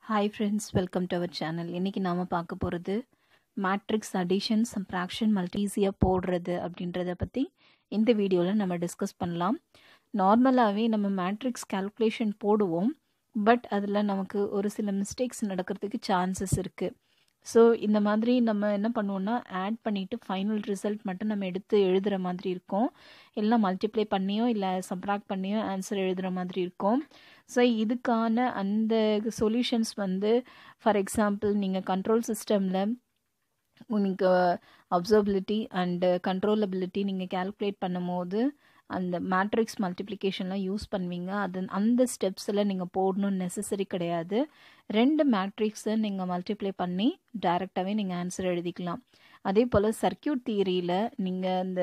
hi friends welcome to our channel இன்றைக்கி நாம் பார்க்க போகிறது மேட்ரிக்ஸ் அடிஷன் சப்ராக்ஷன் மல்டிசியாக போடுறது அப்படின்றத பற்றி இந்த வீடியோவில் நம்ம டிஸ்கஸ் பண்ணலாம் நார்மலாகவே நம்ம மேட்ரிக்ஸ் கால்குலேஷன் போடுவோம் பட் அதில் நமக்கு ஒரு சில மிஸ்டேக்ஸ் நடக்கிறதுக்கு சான்சஸ் இருக்குது ஸோ இந்த மாதிரி நம்ம என்ன பண்ணுவோம்னா ஆட் பண்ணிவிட்டு ஃபைனல் ரிசல்ட் மட்டும் நம்ம எடுத்து எழுதுகிற மாதிரி இருக்கும் இல்லை மல்டிப்ளை பண்ணியோ இல்லை சப்ராக்ட் பண்ணியோ ஆன்சர் எழுதுகிற மாதிரி இருக்கும் ஸோ இதுக்கான அந்த சொல்யூஷன்ஸ் வந்து ஃபார் எக்ஸாம்பிள் நீங்கள் கண்ட்ரோல் சிஸ்டமில் உங்களுக்கு அப்சர்பிலிட்டி அண்டு கண்ட்ரோலபிலிட்டி நீங்கள் கேல்குலேட் பண்ணும்போது அந்த மேட்ரிக்ஸ் மல்டிப்ளிகேஷன்லாம் யூஸ் பண்ணுவீங்க அது அந்த ஸ்டெப்ஸில் நீங்கள் போடணும்னு நெசசரி கிடையாது ரெண்டு மேட்ரிக்ஸை நீங்கள் மல்டிப்ளை பண்ணி டைரெக்டாகவே நீங்கள் ஆன்சர் எழுதிக்கலாம் அதே போல் சர்க்கியூட் தியரியில் நீங்கள் இந்த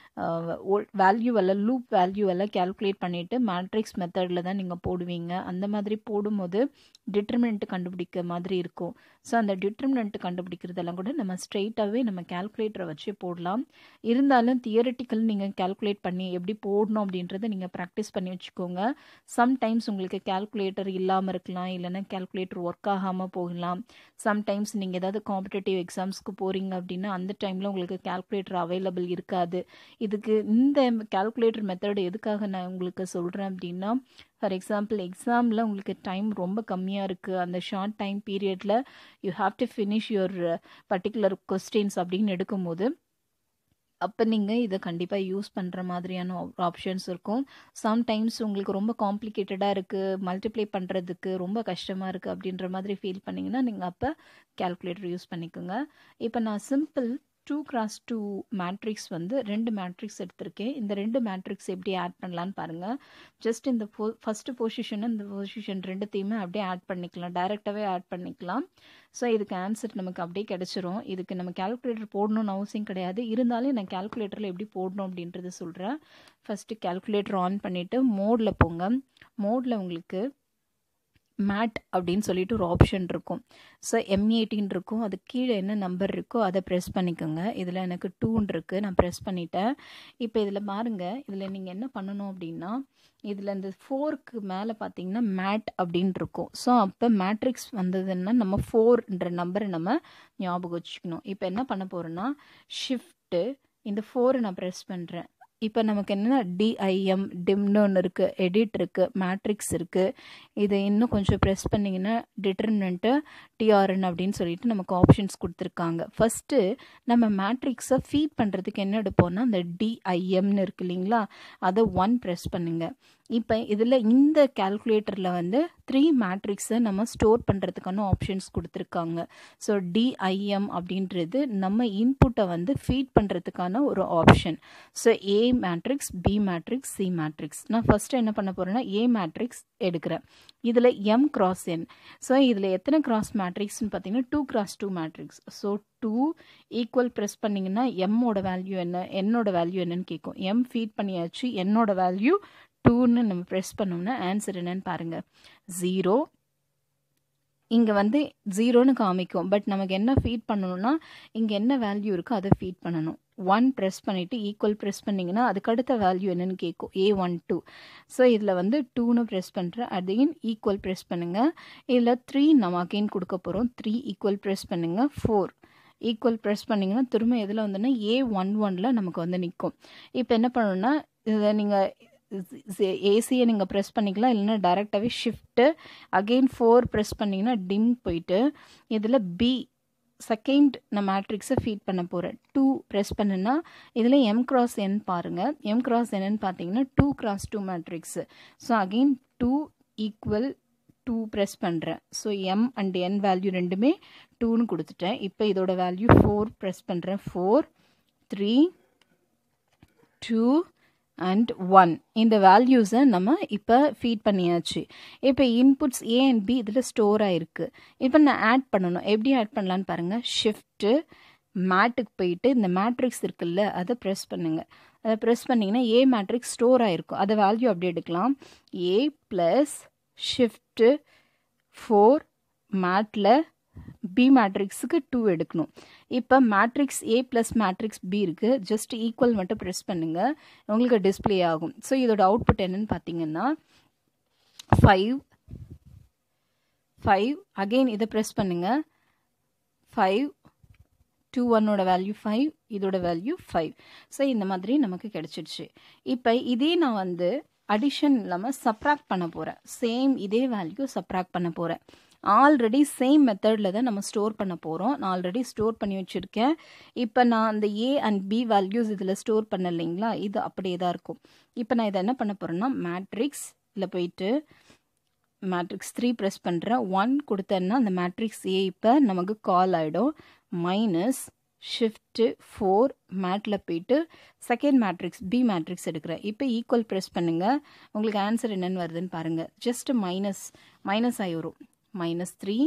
வேல்யூவெல்லாம் லூப் வேல்யூவெல்லாம் கேல்குலேட் பண்ணிவிட்டு மேட்ரிக்ஸ் மெத்தடில் தான் நீங்கள் போடுவீங்க அந்த மாதிரி போடும்போது டிட்டர்மினன்ட் கண்டுபிடிக்க மாதிரி இருக்கும் ஸோ அந்த டிட்டர்மினன்ட் கண்டுபிடிக்கிறதெல்லாம் கூட நம்ம ஸ்ட்ரெயிட்டாகவே நம்ம கேல்குலேட்டரை வச்சு போடலாம் இருந்தாலும் தியரட்டிக்கல் நீங்கள் கேல்குலேட் பண்ணி எப்படி போடணும் அப்படின்றத நீங்கள் ப்ராக்டிஸ் பண்ணி வச்சுக்கோங்க சம்டைம்ஸ் உங்களுக்கு கேல்குலேட்டர் இல்லாமல் இருக்கலாம் இல்லைன்னா கேல்குலேட்டர் ஒர்க் ஆகாமல் போகலாம் சம்டைம்ஸ் நீங்கள் ஏதாவது காம்படேட்டிவ் எக்ஸாம்ஸ்க்கு போகிறீங்க அப்படின்னா அந்த டைமில் உங்களுக்கு கேல்குலேட்டர் அவைலபிள் இருக்காது இதுக்கு இந்த கேல்குலேட்டர் மெத்தட் எதுக்காக நான் உங்களுக்கு சொல்கிறேன் அப்படின்னா ஃபார் எக்ஸாம்பிள் எக்ஸாமில் உங்களுக்கு டைம் ரொம்ப கம்மியாக இருக்குது அந்த ஷார்ட் டைம் பீரியடில் you have to finish your particular questions அப்படின்னு எடுக்கும்போது அப்போ நீங்கள் இதை கண்டிப்பாக யூஸ் பண்ணுற மாதிரியான ஆப்ஷன்ஸ் இருக்கும் சம்டைம்ஸ் உங்களுக்கு ரொம்ப காம்ப்ளிகேட்டடாக இருக்குது மல்டிப்ளை பண்ணுறதுக்கு ரொம்ப கஷ்டமாக இருக்குது அப்படின்ற மாதிரி ஃபீல் பண்ணிங்கன்னா நீங்கள் அப்போ கேல்குலேட்டர் யூஸ் பண்ணிக்கோங்க இப்போ நான் simple two cross two matrix வந்து ரெண்டு மேட்ரிக்ஸ் எடுத்திருக்கேன் இந்த ரெண்டு மேட்ரிக்ஸ் எப்படி ஆட் பண்ணலான்னு பாருங்கள் ஜஸ்ட் இந்த ஃபோ ஃபஸ்ட்டு பொசிஷன் இந்த பொசிஷன் ரெண்டுத்தையுமே அப்படியே ஆட் பண்ணிக்கலாம் டைரெக்டாகவே ஆட் பண்ணிக்கலாம் ஸோ இதுக்கு ஆன்சர் நமக்கு அப்படியே கிடச்சிரும் இதுக்கு நம்ம கேல்குலேட்டர் போடணும்னு அவசியம் கிடையாது இருந்தாலும் நான் கேல்குலேட்டரில் எப்படி போடணும் அப்படின்றத சொல்கிறேன் ஃபஸ்ட்டு கேல்குலேட்டர் ஆன் பண்ணிவிட்டு மோடில் போங்க மோடில் உங்களுக்கு மேட் அப்படின்னு சொல்லிட்டு ஒரு ஆப்ஷன் இருக்கும் ஸோ எம் எயிட்டின் இருக்கும் அது கீழே என்ன நம்பர் இருக்கோ அதை ப்ரெஸ் பண்ணிக்கோங்க இதில் எனக்கு டூன் இருக்குது நான் ப்ரெஸ் பண்ணிட்டேன் இப்போ இதில் பாருங்கள் இதில் நீங்கள் என்ன பண்ணணும் அப்படின்னா இதில் இந்த ஃபோருக்கு மேலே பார்த்தீங்கன்னா மேட் அப்படின்னு இருக்கும் ஸோ அப்போ மேட்ரிக்ஸ் வந்ததுன்னா நம்ம ஃபோர்ன்ற நம்பரை நம்ம ஞாபகம் வச்சுக்கணும் இப்போ என்ன பண்ண போகிறோன்னா ஷிஃப்ட்டு இந்த ஃபோரை நான் ப்ரெஸ் பண்ணுறேன் இப்போ நமக்கு என்னென்னா டிஐஎம் டிம்னு ஒன்று இருக்குது எடிட் இருக்குது மேட்ரிக்ஸ் இருக்குது இதை இன்னும் கொஞ்சம் ப்ரெஸ் பண்ணிங்கன்னா டிட்டர்மினண்ட்டு டிஆர்என் அப்படின்னு சொல்லிட்டு நமக்கு ஆப்ஷன்ஸ் கொடுத்துருக்காங்க ஃபஸ்ட்டு நம்ம மேட்ரிக்ஸை ஃபீட் பண்ணுறதுக்கு என்ன எடுப்போம்னா அந்த டிஐஎம்னு இருக்கு இல்லைங்களா அதை ஒன் ப்ரெஸ் பண்ணுங்கள் இப்போ இதில் இந்த கேல்குலேட்டரில் வந்து த்ரீ மேட்ரிக்ஸை நம்ம ஸ்டோர் பண்ணுறதுக்கான ஆப்ஷன்ஸ் கொடுத்துருக்காங்க ஸோ டிஐஎம் அப்படின்றது நம்ம இன்புட்டை வந்து ஃபீட் பண்ணுறதுக்கான ஒரு option so A matrix B matrix C matrix நான் ஃபஸ்ட்டு என்ன பண்ண போகிறேன்னா ஏ மேட்ரிக்ஸ் எடுக்கிறேன் இதில் எம் கிராஸ் என் ஸோ இதில் எத்தனை கிராஸ் மேட்ரிக்ஸ்னு பார்த்தீங்கன்னா two cross two matrix so two equal press பண்ணிங்கன்னா எம்மோட வேல்யூ என்ன என்னோட வேல்யூ என்னன்னு கேட்கும் எம் ஃபீட் பண்ணியாச்சு என்னோட வேல்யூ டூன்னு நம்ம ப்ரெஸ் பண்ணோம்னா ஆன்சர் என்னன்னு பாருங்கள் ஜீரோ இங்கே வந்து ஜீரோன்னு காமிக்கும் பட் நமக்கு என்ன ஃபீட் பண்ணணும்னா இங்கே என்ன வேல்யூ இருக்கோ அதை ஃபீட் பண்ணணும் ஒன் ப்ரெஸ் பண்ணிவிட்டு ஈக்குவல் ப்ரெஸ் பண்ணிங்கன்னா அதுக்கு அடுத்த வேல்யூ என்னென்னு கேட்கும் ஏ ஒன் டூ ஸோ இதில் வந்து டூன்னு ப்ரெஸ் பண்ணுறேன் அதையும் ஈக்குவல் ப்ரெஸ் பண்ணுங்கள் இதில் த்ரீ நம்ம அகெயின் கொடுக்க போகிறோம் த்ரீ ஈக்குவல் ப்ரெஸ் பண்ணுங்கள் ஃபோர் ஈக்குவல் ப்ரெஸ் பண்ணிங்கன்னா திரும்ப எதில் வந்துன்னா ஏ ஒன் ஒனில் நமக்கு வந்து நிற்கும் இப்போ என்ன பண்ணணும்னா இதை நீங்கள் ஏசியை நீங்கள் ப்ரெஸ் பண்ணிக்கலாம் இல்லைன்னா டைரெக்டாகவே ஷிஃப்ட்டு அகெயின் ஃபோர் ப்ரெஸ் பண்ணிங்கன்னா டிம் போயிட்டு இதில் பி செகண்ட் நான் மேட்ரிக்ஸை ஃபீட் பண்ண போகிறேன் டூ ப்ரெஸ் பண்ணுன்னா இதில் எம் கிராஸ் என் பாருங்கள் எம் கிராஸ் என்னன்னு பார்த்தீங்கன்னா two cross two matrix so again two equal two press பண்ணுறேன் so M and N value ரெண்டுமே டூன்னு கொடுத்துட்டேன் இப்போ இதோட வேல்யூ ஃபோர் ப்ரெஸ் பண்ணுறேன் four three two and one இந்த வேல்யூஸை நம்ம இப்போ ஃபீட் பண்ணியாச்சு இப்போ இன்புட்ஸ் ஏ அண்ட் பி இதில் ஸ்டோர் ஆகிருக்கு இப்போ நான் ஆட் பண்ணணும் எப்படி ஆட் பண்ணலான்னு பாருங்கள் ஷிஃப்ட்டு மேட்டுக்கு போயிட்டு இந்த மேட்ரிக்ஸ் இருக்குல்ல அதை ப்ரெஸ் பண்ணுங்கள் அதை ப்ரெஸ் பண்ணிங்கன்னா ஏ மேட்ரிக்ஸ் ஸ்டோர் ஆகிருக்கும் அதை வேல்யூ அப்படி எடுக்கலாம் ஏ ப்ளஸ் ஷிஃப்ட்டு ஃபோர் மேட்டில் பி மேட்ரிக்ஸுக்கு டூ எடுக்கணும் இப்போ matrix A plus matrix B இருக்குது ஜஸ்ட் ஈக்குவல் மட்டும் ப்ரெஸ் பண்ணுங்கள் உங்களுக்கு டிஸ்பிளே ஆகும் ஸோ இதோட அவுட்புட் என்னன்னு பார்த்தீங்கன்னா ஃபைவ் ஃபைவ் அகெயின் இதை ப்ரெஸ் பண்ணுங்கள் ஃபைவ் டூ ஒன்னோட வேல்யூ ஃபைவ் இதோட வேல்யூ ஃபைவ் ஸோ இந்த மாதிரி நமக்கு கிடச்சிடுச்சு இப்போ இதே நான் வந்து அடிஷன் இல்லாமல் சப்ராக்ட் பண்ண போகிறேன் சேம் இதே வேல்யூ சப்ராக்ட் பண்ண போகிறேன் ஆல்ரெடி சேம் மெத்தடில் தான் நம்ம ஸ்டோர் பண்ண போகிறோம் நான் ஆல்ரெடி ஸ்டோர் பண்ணி வச்சுருக்கேன் இப்போ நான் அந்த ஏ அண்ட் பி வேல்யூஸ் இதில் ஸ்டோர் பண்ண இல்லைங்களா இது அப்படியே தான் இருக்கும் இப்போ நான் இதை என்ன பண்ண போகிறேன்னா மேட்ரிக்ஸில் போயிட்டு மேட்ரிக்ஸ் த்ரீ ப்ரெஸ் பண்ணுறேன் ஒன் கொடுத்தேன்னா அந்த மேட்ரிக்ஸ் ஏ இப்போ நமக்கு கால் ஆகிடும் மைனஸ் ஷிஃப்ட்டு ஃபோர் மேட்டில் போயிட்டு செகண்ட் மேட்ரிக்ஸ் பி மேட்ரிக்ஸ் எடுக்கிறேன் இப்போ ஈக்குவல் ப்ரெஸ் பண்ணுங்கள் உங்களுக்கு ஆன்சர் என்னென்னு வருதுன்னு பாருங்கள் ஜஸ்ட் மைனஸ் மைனஸ் ஆகி வரும் minus three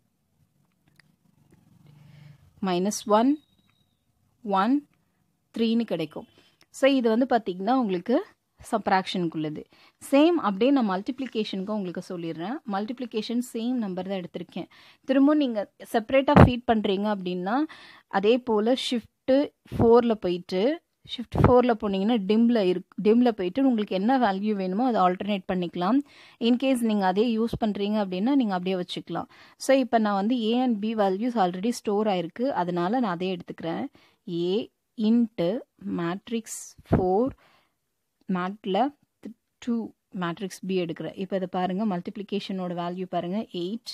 minus one one த்ரீன்னு கிடைக்கும் ஸோ இது வந்து பார்த்திங்கன்னா உங்களுக்கு சப்ராக்ஷனுக்குள்ளது சேம் அப்படியே நான் மல்டிப்ளிகேஷனுக்கும் உங்களுக்கு சொல்லிடுறேன் மல்டிப்ளிகேஷன் சேம் நம்பர் தான் எடுத்திருக்கேன் திரும்பவும் நீங்கள் செப்பரேட்டாக ஃபீட் பண்ணுறீங்க அப்படின்னா அதே போல் ஷிஃப்ட்டு ஃபோரில் போயிட்டு ஷிஃப்ட் ஃபோரில் போனீங்கன்னா டிம்மில் இருக்கு டிம்மில் போயிட்டு உங்களுக்கு என்ன வேல்யூ வேணுமோ அதை ஆல்டர்னேட் பண்ணிக்கலாம் இன்கேஸ் நீங்கள் அதே யூஸ் பண்ணுறீங்க அப்படின்னா நீங்கள் அப்படியே வச்சுக்கலாம் ஸோ இப்போ நான் வந்து A and B values already store ஆயிருக்கு அதனால நான் அதே எடுத்துக்கிறேன் ஏ இன்ட்டு மேட்ரிக்ஸ் ஃபோர் மேட்டில் டூ மேட்ரிக்ஸ் பி எடுக்கிறேன் இப்போ இதை பாருங்கள் மல்டிப்ளிகேஷனோட வேல்யூ பாருங்கள் எயிட்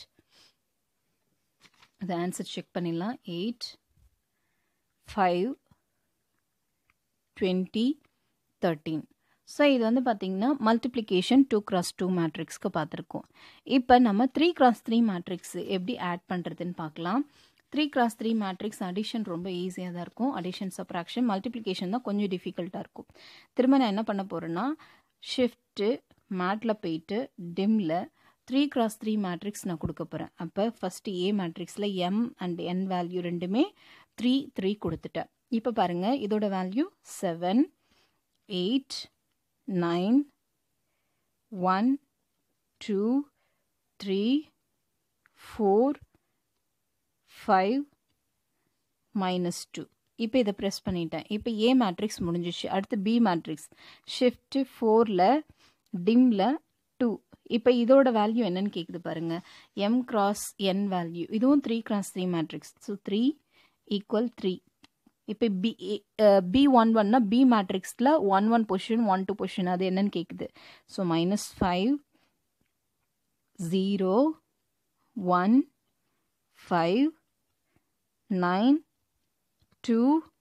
அதை ஆன்சர் செக் பண்ணிடலாம் eight five twenty thirteen so இது வந்து பார்த்திங்கன்னா மல்டிப்ளிகேஷன் டூ கிராஸ் டூ மேட்ரிக்ஸ்க்கு பார்த்துருக்கோம் இப்போ நம்ம த்ரீ கிராஸ் த்ரீ மேட்ரிக்ஸ் எப்படி ஆட் பண்ணுறதுன்னு பார்க்கலாம் three cross three matrix addition ரொம்ப ஈஸியாக தான் இருக்கும் அடிஷன் சப்ராக்ஷன் மல்டிப்ளிகேஷன் தான் கொஞ்சம் டிஃபிகல்ட்டாக இருக்கும் திரும்ப நான் என்ன பண்ண போகிறேன்னா ஷிஃப்ட்டு மேட்டில் போயிட்டு டிம்மில் த்ரீ கிராஸ் த்ரீ மேட்ரிக்ஸ் நான் கொடுக்க போகிறேன் அப்போ ஃபஸ்ட்டு ஏ மேட்ரிக்ஸில் எம் அண்ட் என் வேல்யூ ரெண்டுமே த்ரீ த்ரீ கொடுத்துட்டேன் இப்போ பாருங்கள் இதோட value seven eight nine one two three four five minus two இப்போ இதை ப்ரெஸ் பண்ணிட்டேன் இப்போ ஏ மேட்ரிக்ஸ் முடிஞ்சிச்சு அடுத்து பி மேட்ரிக்ஸ் ஷிஃப்ட்டு ஃபோரில் டிம்மில் டூ இப்போ இதோட வேல்யூ என்னன்னு கேட்குது பாருங்க எம் கிராஸ் என் வேல்யூ இதுவும் three cross three matrix so three equal three இப்போ பி பி ஒன் ஒன்னா பி மேட்ரிக்ஸில் one one position one two position அது என்னன்னு கேட்குது so minus five zero one five nine two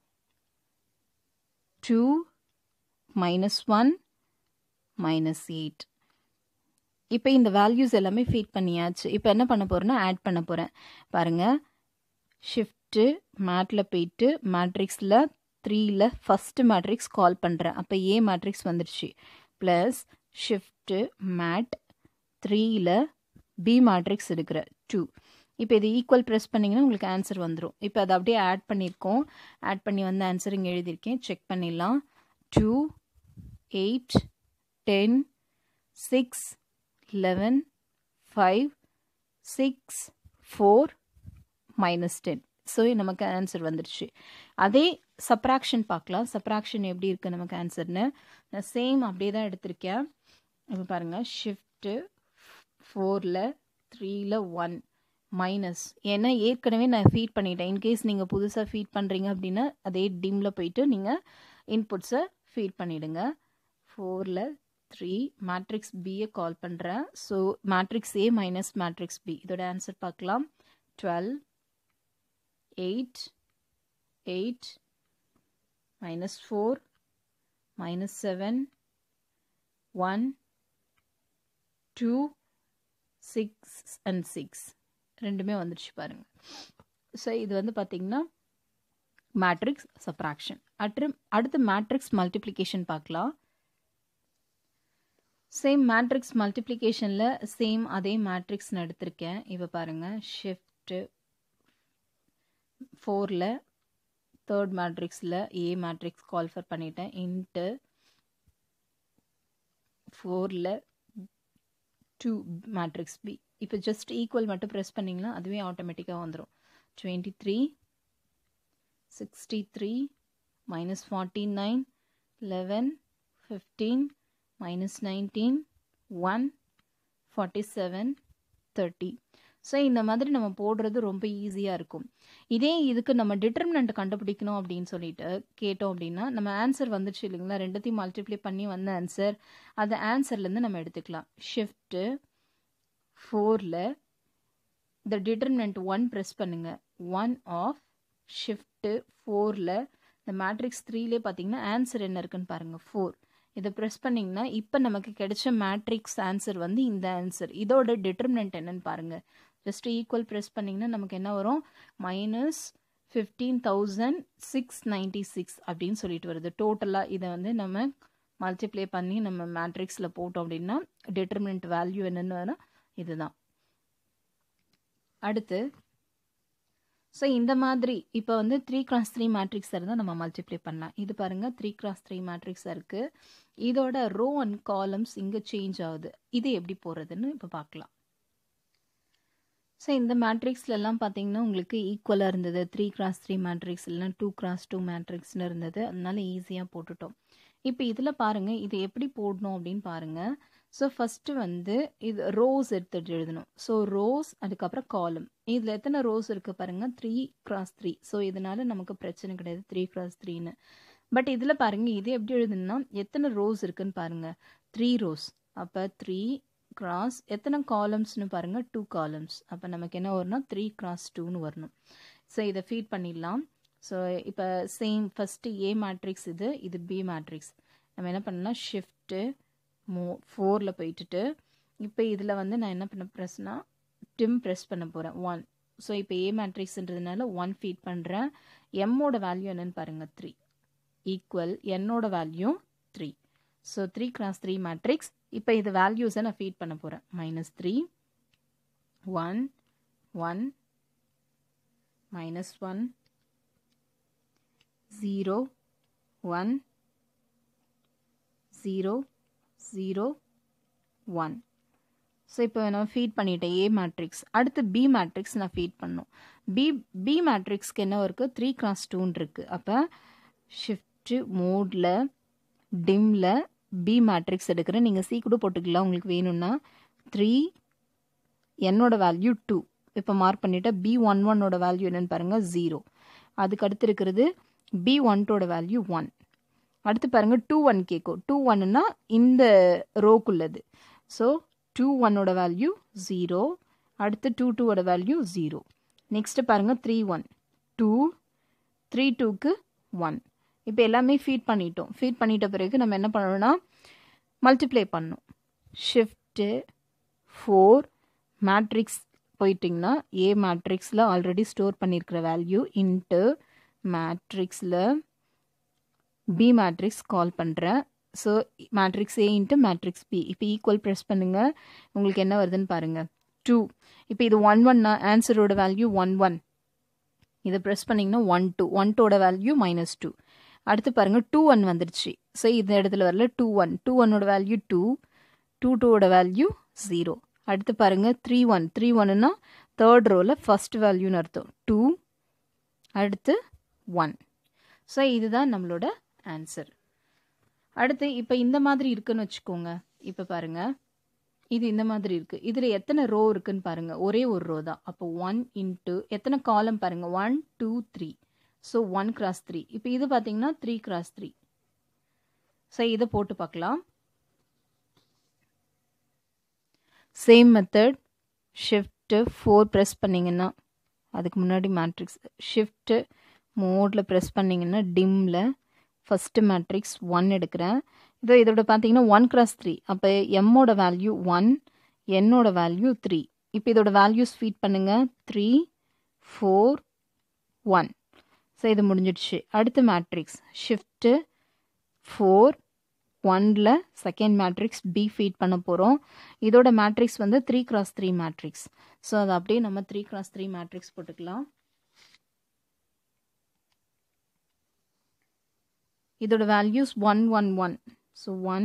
two minus one minus eight இப்போ இந்த values எல்லாமே feet பண்ணியாச்சு இப்போ என்ன பண்ண போகிறேன்னா ஆட் பண்ண போகிறேன் பாருங்கள் ஷிஃப்ட்டு மேட்டில் போயிட்டு மேட்ரிக்ஸில் த்ரீயில் ஃபஸ்ட்டு மேட்ரிக்ஸ் கால் பண்ணுறேன் அப்போ ஏ மேட்ரிக்ஸ் வந்துடுச்சு ப்ளஸ் ஷிஃப்ட்டு மேட் த்ரீயில் பி மேட்ரிக்ஸ் எடுக்கிற டூ இப்போ இது ஈக்குவல் ப்ரெஸ் பண்ணிங்கன்னா உங்களுக்கு ஆன்சர் வந்துடும் இப்போ அதை அப்படியே ஆட் பண்ணியிருக்கோம் ஆட் பண்ணி வந்து ஆன்சர் இங்கே எழுதியிருக்கேன் செக் பண்ணிடலாம் two eight ten six eleven five six four minus ten so நமக்கு ஆன்சர் வந்துடுச்சு அதே சப்ராக்ஷன் பார்க்கலாம் சப்ராக்ஷன் எப்படி இருக்குது நமக்கு ஆன்சர்னு நான் சேம் அப்படியே தான் எடுத்திருக்கேன் இப்போ பாருங்கள் ஷிஃப்ட்டு ஃபோரில் த்ரீயில் ஒன் மைனஸ் ஏன்னா ஏற்கனவே நான் ஃபீட் பண்ணிட்டேன் இன்கேஸ் நீங்கள் புதுசாக ஃபீட் பண்ணுறீங்க அப்படின்னா அதே டிம்மில் போயிட்டு நீங்கள் இன்புட்ஸை ஃபீட் பண்ணிவிடுங்க ஃபோரில் த்ரீ மேட்ரிக்ஸ் பியை கால் பண்ணுறேன் so matrix A minus matrix B இதோட ஆன்சர் பார்க்கலாம் twelve eight eight minus four minus seven one two six and six ரெண்டுமே வந்துடுச்சு பாருங்கள் ஸோ இது வந்து பார்த்திங்கன்னா மேட்ரிக்ஸ் சப்ராக்ஷன் அடுத்து அடுத்து மேட்ரிக்ஸ் மல்டிப்ளிகேஷன் பார்க்கலாம் சேம் மேட்ரிக்ஸ் மல்டிப்ளிகேஷனில் சேம் அதே மேட்ரிக்ஸ் நான் எடுத்திருக்கேன் இப்போ பாருங்கள் ஷிஃப்ட்டு ஃபோரில் தேர்ட் மேட்ரிக்ஸில் ஏ மேட்ரிக்ஸ் கால்ஃபர் பண்ணிட்டேன் இன்ட்டு ஃபோரில் டூ மேட்ரிக்ஸ் பி இப்போ ஜஸ்ட் ஈக்குவல் மட்டும் ப்ரெஸ் பண்ணிங்கன்னா அதுவே ஆட்டோமேட்டிக்காக வந்துடும் twenty three sixty three minus forty nine eleven fifteen minus nineteen one forty seven thirty so இந்த மாதிரி நம்ம போடுறது ரொம்ப ஈஸியாக இருக்கும் இதே இதுக்கு நம்ம டிட்டர்மினண்ட் கண்டுபிடிக்கணும் அப்படின்னு சொல்லிட்டு கேட்டோம் அப்படின்னா நம்ம ஆன்சர் வந்துச்சு இல்லைங்களா ரெண்டுத்தையும் மல்டிப்ளை பண்ணி வந்த ஆன்சர் அந்த ஆன்சர்லேருந்து நம்ம எடுத்துக்கலாம் ஷிஃப்ட்டு ஃபோரில் இந்த டிட்டர்மினண்ட் ஒன் ப்ரெஸ் பண்ணுங்கள் ஒன் ஆஃப் ஷிஃப்ட்டு ஃபோரில் இந்த மேட்ரிக்ஸ் த்ரீலே பார்த்தீங்கன்னா ஆன்சர் என்ன இருக்குன்னு பாருங்கள் ஃபோர் இதை ப்ரெஸ் பண்ணிங்கன்னா இப்போ நமக்கு கிடைச்ச மேட்ரிக்ஸ் ஆன்சர் வந்து இந்த ஆன்சர் இதோட டிட்டர்மினண்ட் என்னன்னு பாருங்கள் ஜஸ்ட் ஈக்குவல் ப்ரெஸ் பண்ணிங்கன்னா நமக்கு என்ன வரும் minus fifteen thousand six ninety six அப்படின்னு சொல்லிட்டு வருது டோட்டலாக இதை வந்து நம்ம மல்டிப்ளை பண்ணி நம்ம மேட்ரிக்ஸில் போட்டோம் அப்படின்னா டிட்டர்மினண்ட் வேல்யூ என்னென்னு வரும் இதுதான் அடுத்து ஸோ இந்த மாதிரி இப்போ வந்து த்ரீ கிராஸ் த்ரீ மேட்ரிக்ஸ் இருந்தால் நம்ம மல்டிப்ளை பண்ணலாம் இது பாருங்கள் த்ரீ கிராஸ் த்ரீ மேட்ரிக்ஸ் இருக்குது இதோட ரோ அண்ட் காலம்ஸ் இங்கே சேஞ்ச் ஆகுது இது எப்படி போகிறதுன்னு இப்போ பார்க்கலாம் ஸோ இந்த மேட்ரிக்ஸ்லலாம் பார்த்தீங்கன்னா உங்களுக்கு ஈக்குவலாக இருந்தது த்ரீ கிராஸ் த்ரீ மேட்ரிக்ஸ் இல்லைனா டூ கிராஸ் டூ மேட்ரிக்ஸ்னு இருந்தது அதனால ஈஸியாக போட்டுட்டோம் இப்போ இதில் பாருங்கள் இது எப்படி போடணும் அப்படின்னு பாருங்கள் ஸோ ஃபஸ்ட்டு வந்து இது ரோஸ் எடுத்துட்டு எழுதணும் ஸோ ரோஸ் அதுக்கப்புறம் காலம் இதில் எத்தனை ரோஸ் இருக்குது பாருங்கள் த்ரீ கிராஸ் த்ரீ ஸோ இதனால நமக்கு பிரச்சனை கிடையாது த்ரீ கிராஸ் த்ரீன்னு பட் இதில் பாருங்கள் இது எப்படி எழுதணும்னா எத்தனை ரோஸ் இருக்குன்னு பாருங்கள் த்ரீ ரோஸ் அப்போ த்ரீ கிராஸ் எத்தனை காலம்ஸ்னு பாருங்கள் டூ காலம்ஸ் அப்போ நமக்கு என்ன வரும்னா த்ரீ கிராஸ் டூன்னு வரணும் ஸோ இதை ஃபீட் பண்ணிடலாம் ஸோ இப்போ சேம் ஃபஸ்ட்டு ஏ மேட்ரிக்ஸ் இது இது பி மேட்ரிக்ஸ் நம்ம என்ன பண்ணலாம் ஷிஃப்ட்டு மோ ஃபோரில் போயிட்டுட்டு இப்போ இதில் வந்து நான் என்ன பண்ண ப்ரெஸ்னா டிம் ப்ரெஸ் பண்ண போகிறேன் ஒன் ஸோ இப்போ ஏ மேட்ரிக்ஸ்ன்றதுனால ஒன் ஃபீட் பண்ணுறேன் எம்மோட வேல்யூ என்னன்னு பாருங்கள் த்ரீ ஈக்குவல் என்னோட value three so three cross three matrix இப்போ இது வேல்யூஸை நான் ஃபீட் பண்ண போகிறேன் minus three one one minus one zero one zero zero one so இப்போ நான் ஃபீட் பண்ணிட்டேன் ஏ மேட்ரிக்ஸ் அடுத்து பி மேட்ரிக்ஸ் நான் ஃபீட் பண்ணும் பி பி மேட்ரிக்ஸ்க்கு என்ன இருக்குது த்ரீ கிராஸ் டூன் இருக்குது அப்போ ஷிஃப்ட்டு மோடில் டிம்மில் பி மேட்ரிக்ஸ் எடுக்கிறேன் நீங்கள் சி கூட போட்டுக்கலாம் உங்களுக்கு வேணும்னா த்ரீ என்னோட வேல்யூ டூ இப்போ மார்க் பண்ணிவிட்டேன் பி ஒன் ஒன்னோட வேல்யூ என்னென்னு பாருங்கள் ஜீரோ அதுக்கு அடுத்து இருக்கிறது பி ஒன்ட்டோட வேல்யூ ஒன் அடுத்து பாருங்கள் டூ ஒன் கேட்கும் டூ ஒன்னுனா இந்த ரோக்குள்ளது ஸோ டூ ஒன்னோட வேல்யூ ஜீரோ அடுத்து டூ டூவோட வேல்யூ ஜீரோ நெக்ஸ்ட்டு பாருங்கள் த்ரீ ஒன் டூ த்ரீ டூக்கு ஒன் இப்போ எல்லாமே ஃபீட் பண்ணிட்டோம் ஃபீட் பண்ணிட்ட பிறகு நம்ம என்ன பண்ணணும்னா மல்டிப்ளை பண்ணணும் ஷிஃப்ட்டு ஃபோர் மேட்ரிக்ஸ் போயிட்டிங்கன்னா ஏ மேட்ரிக்ஸில் ஆல்ரெடி ஸ்டோர் பண்ணியிருக்கிற வேல்யூ இன்ட்டு மேட்ரிக்ஸில் பி மேட்ரிக்ஸ் கால் பண்ணுறேன் so matrix A into matrix B இப்போ ஈக்குவல் ப்ரெஸ் பண்ணுங்கள் உங்களுக்கு என்ன வருதுன்னு பாருங்கள் டூ இப்போ இது ஒன் ஒன்னா ஆன்சரோட வேல்யூ ஒன் ஒன் இதை ப்ரெஸ் பண்ணிங்கன்னா ஒன் டூ ஒன் டூவோட வேல்யூ மைனஸ் டூ அடுத்து பாருங்கள் டூ ஒன் வந்துடுச்சு ஸோ இந்த இடத்துல வரல டூ ஒன் டூ ஒன்னோட வேல்யூ டூ டூ டூவோட வேல்யூ ஜீரோ அடுத்து பாருங்கள் த்ரீ ஒன் த்ரீ ஒன்னுனா தேர்ட் ரோவில் ஃபஸ்ட் வேல்யூன்னு அர்த்தம் டூ அடுத்து ஒன் ஸோ இதுதான் நம்மளோட ஆன்சர் அடுத்து இப்போ இந்த மாதிரி இருக்குன்னு வச்சுக்கோங்க இப்போ பாருங்கள் இது இந்த மாதிரி இருக்குது இதில் எத்தனை ரோ இருக்குன்னு பாருங்கள் ஒரே ஒரு ரோ தான் அப்போ ஒன் இன்ட்டு எத்தனை காலம் பாருங்கள் one two three so one cross three இப்போ இது பார்த்தீங்கன்னா த்ரீ கிராஸ் த்ரீ ஸோ இதை போட்டு பார்க்கலாம் same method shift four press பண்ணிங்கன்னா அதுக்கு முன்னாடி மேட்ரிக்ஸ் ஷிஃப்ட்டு மோடில் ப்ரெஸ் பண்ணிங்கன்னா டிம்மில் ஃபஸ்ட்டு மேட்ரிக்ஸ் ஒன் எடுக்கிறேன் இதோ இதோட பார்த்தீங்கன்னா ஒன் கிராஸ் த்ரீ அப்போ எம்மோட வேல்யூ ஒன் என்னோட வேல்யூ த்ரீ இப்போ இதோட வேல்யூஸ் ஃபீட் பண்ணுங்கள் த்ரீ ஃபோர் ஒன் ஸோ இது முடிஞ்சிடுச்சு அடுத்த மேட்ரிக்ஸ் ஷிஃப்ட்டு ஃபோர் ஒனில் செகண்ட் மேட்ரிக்ஸ் பி ஃபீட் பண்ண போகிறோம் இதோட மேட்ரிக்ஸ் வந்து three cross three matrix so அதை அப்படியே நம்ம த்ரீ கிராஸ் த்ரீ மேட்ரிக்ஸ் போட்டுக்கலாம் இதோட values one one one so one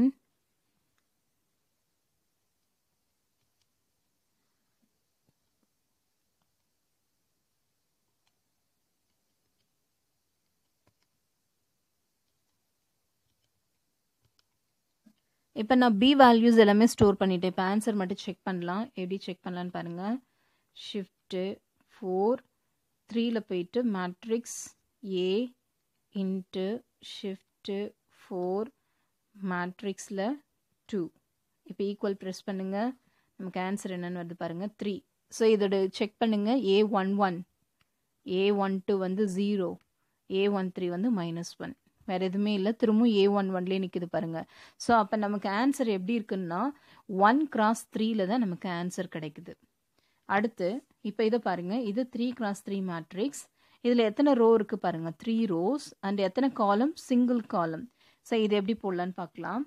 இப்போ நான் பி வேல்யூஸ் எல்லாமே ஸ்டோர் பண்ணிட்டேன் இப்போ ஆன்சர் மட்டும் செக் பண்ணலாம் எப்படி செக் பண்ணலான்னு பாருங்கள் ஷிஃப்ட்டு ஃபோர் த்ரீயில் போயிட்டு matrix A into shift four மேட்ரிக்ஸில் டூ இப்போ ஈக்குவல் ப்ரெஸ் பண்ணுங்கள் நமக்கு ஆன்சர் என்னென்னு வருது பாருங்கள் த்ரீ ஸோ இதோட செக் பண்ணுங்கள் A one one A one two வந்து ஜீரோ ஏ ஒன் த்ரீ வந்து மைனஸ் ஒன் வேறு எதுவுமே இல்லை திரும்பவும் ஏ ஒன் ஒன்லேயே நிற்கிது பாருங்கள் ஸோ அப்போ நமக்கு ஆன்சர் எப்படி இருக்குன்னா ஒன் கிராஸ் த்ரீல தான் நமக்கு ஆன்சர் கிடைக்குது அடுத்து இப்போ இதை பாருங்கள் இது த்ரீ கிராஸ் த்ரீ மேட்ரிக்ஸ் இதில் எத்தனை ரோ இருக்குது பாருங்கள் த்ரீ ரோஸ் அண்ட் எத்தனை காலம் சிங்கிள் காலம் ஸோ இது எப்படி போடலான்னு பார்க்கலாம்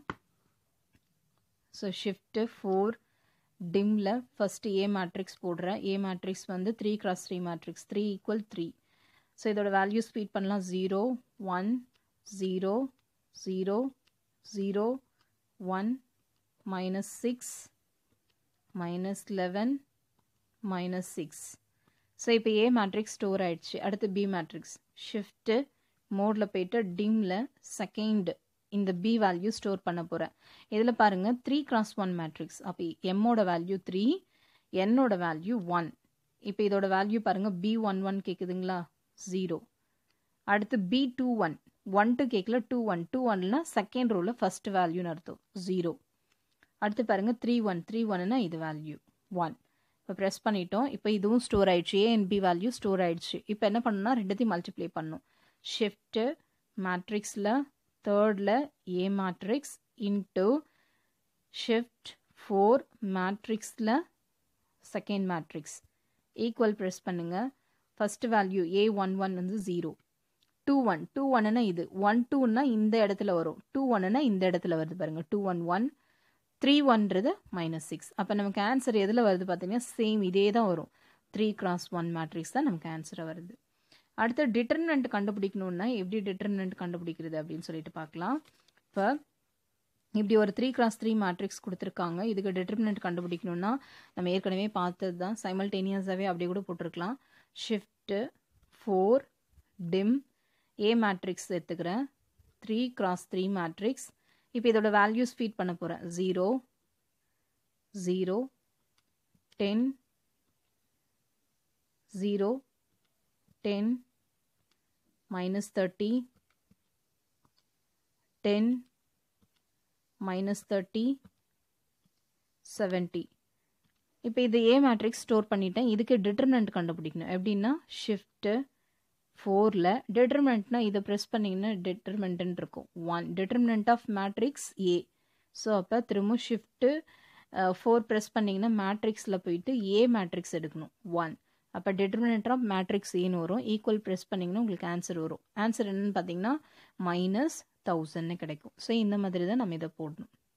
ஸோ ஷிஃப்ட்டு ஃபோர் டிம்மில் ஃபஸ்ட்டு ஏ மேட்ரிக்ஸ் போடுறேன் ஏ மேட்ரிக்ஸ் வந்து three cross three matrix three equal three so இதோட வேல்யூ ஸ்பீட் பண்ணலாம் zero one zero zero zero one minus six minus eleven minus six so இப்போ A matrix store ஆயிடுச்சு அடுத்து B matrix shift மோடில் போயிட்டு டிம்மில் second இந்த பி வேல்யூ ஸ்டோர் பண்ண போகிறேன் இதில் பாருங்கள் த்ரீ கிராஸ் ஒன் மேட்ரிக்ஸ் அப்போ எம்மோட வேல்யூ த்ரீ என்னோட வேல்யூ ஒன் இப்போ இதோட வேல்யூ பாருங்கள் பி ஒன் ஒன் கேட்குதுங்களா ஜீரோ அடுத்து B two one one two கேட்கல டூ ஒன் டூ ஒன்லாம் செகண்ட் ரோவில் ஃபஸ்ட் வேல்யூன்னு அர்த்தம் ஜீரோ அடுத்து பாருங்கள் த்ரீ ஒன் த்ரீ ஒன்னுனா இது வேல்யூ ஒன் இப்போ ப்ரெஸ் பண்ணிட்டோம் இப்போ இதுவும் ஸ்டோர் ஆயிடுச்சு A and B value store ஆயிடுச்சு இப்போ என்ன பண்ணணும்னா ரெண்டுத்தையும் மல்டிப்ளை பண்ணும் ஷிஃப்ட்டு மேட்ரிக்ஸில் தேர்டில் A matrix into shift four மேட்ரிக்ஸில் செகண்ட் மேட்ரிக்ஸ் ஈக்குவல் ப்ரெஸ் பண்ணுங்கள் first value A one one வந்து ஜீரோ டூ ஒன் டூ ஒன்னுனா இது ஒன் டூன்னா இந்த இடத்துல வரும் டூ ஒன்னுனா இந்த இடத்துல வருது பாருங்கள் டூ ஒன் ஒன் த்ரீ ஒன்றது மைனஸ் சிக்ஸ் அப்போ நமக்கு ஆன்சர் எதில் வருது பார்த்தீங்கன்னா சேம் இதே தான் வரும் த்ரீ கிராஸ் ஒன் மேட்ரிக்ஸ் தான் நமக்கு ஆன்சராக வருது அடுத்து டிட்டர்மினன்ட் கண்டுபிடிக்கணும்னா எப்படி டிட்டர்மினன்ட் கண்டுபிடிக்கிறது அப்படின்னு சொல்லிட்டு பார்க்கலாம் இப்போ இப்படி ஒரு த்ரீ கிராஸ் த்ரீ மேட்ரிக்ஸ் கொடுத்துருக்காங்க இதுக்கு டிட்டர்மினன்ட் கண்டுபிடிக்கணும்னா நம்ம ஏற்கனவே பார்த்தது தான் சைமல்டேனியஸாகவே அப்படியே கூட போட்டிருக்கலாம் shift four dim A matrix எடுத்துக்கிறேன் த்ரீ கிராஸ் த்ரீ மேட்ரிக்ஸ் இப்போ இதோட வேல்யூஸ் ஃபீட் பண்ண போகிறேன் zero zero ten zero ten minus thirty ten minus thirty seventy இப்போ இது ஏ மேட்ரிக்ஸ் ஸ்டோர் பண்ணிட்டேன் இதுக்கு டிட்டர்மினன்ட் கண்டுபிடிக்கணும் எப்படின்னா ஷிஃப்ட்டு ஃபோரில் டிட்டர்மினன்ட்னா இதை ப்ரெஸ் பண்ணிங்கன்னா டிட்டர்மினன்ட்னு இருக்கும் one determinant of matrix A so அப்போ திரும்ப ஷிஃப்ட்டு ஃபோர் ப்ரெஸ் பண்ணிங்கன்னா மேட்ரிக்ஸில் போயிட்டு ஏ மேட்ரிக்ஸ் எடுக்கணும் ஒன் அப்போ டிட்டர்மினன்ட் ஆஃப் மேட்ரிக்ஸ் ஏன்னு வரும் ஈக்குவல் ப்ரெஸ் பண்ணிங்கன்னா உங்களுக்கு ஆன்சர் வரும் ஆன்சர் என்னன்னு பார்த்தீங்கன்னா மைனஸ் தௌசண்ட்னு கிடைக்கும் ஸோ இந்த மாதிரி தான் நம்ம இதை போடணும்